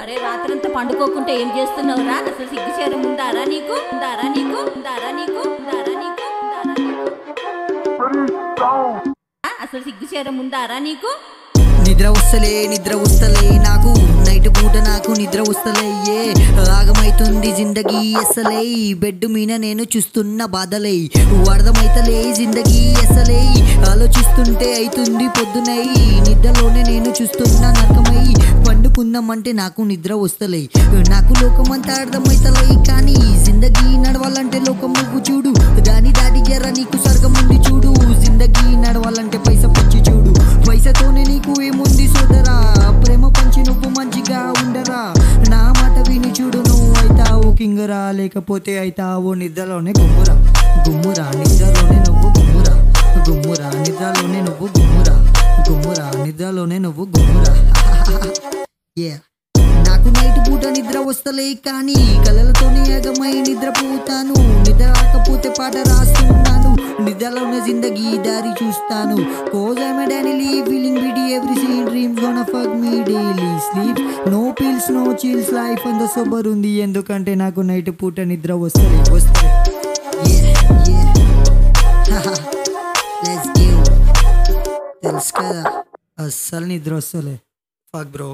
అరే రాత్రంతా పండుకోకుంటే ఏం చేస్తున్నావురా అసలు సిగ్గుచేరం ఉందారా నీకు ఉందారా నీకు ఉందారా నీకు ఉందారా నీకు ఉందారా నీకు ఆ, అసలు సిగ్గుచేరం ఉందారా నీకు నిద్ర వస్తలే నిద్ర వస్తలే నాకు నైట్ పూట నాకు నిద్ర వస్తలే ఏ ఆగమైతుంది జిందగీ ఎసలే బెడ్ మీద నేను చూస్తున్న బాధలే అర్థమైతలే జిందగీ ఎసలే ఆలోచిస్తుంటే అయితుంది పొద్దునై నిద్రలోనే నేను చూస్తున్న నరకమై పండుకుందామంటే నాకు నిద్ర వస్తలే నాకు లోకమంతా అర్థమైతలే కానీ జిందగీ నడవాలంటే లోకం నువ్వు చూడు దాని దాడి జర నీకు స్వర్గం ఉంది చూడు జిందగీ నడవాలంటే పైస పంచి చూడు పైసతోనే నీకు ఏముంది సోదరా ప్రేమ పంచి నువ్వు మంచిగా ఉండరా నా మాట విని చూడు నువ్వు అయితావు కింగరా లేకపోతే అయితావు నిద్రలోనే గుమ్మురా గుమ్మురా నిద్రలోనే నువ్వు గుమ్మురా గుమ్మురా నిద్రలోనే నువ్వు గుమ్మురా గుమ్మురా నిద్రలోనే నువ్వు గుమ్మురా Yeah. నాకు నైట్ పూట నిద్ర వస్తలే కానీ కలలతోనే ఏగమై నిద్రపోతాను నిద్ర రాకపోతే పాట రాస్తున్నాను నిద్రలోనే జిందగీ దారి చూస్తాను cause I don't leave feeling విడి every scene dreams gonna fuck me daily sleep no pills no chills life అంత సూపర్ ఉంది ఎందుకంటే నాకు నైట్ పూట నిద్ర వస్తలే వస్తలే Yeah, yeah. Let's go. తెలుసు కదా అస్సలు నిద్ర వస్తలే fuck bro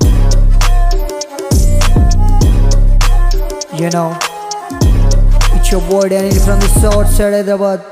You know, it's your boy Danny from the South Side Hyderabad.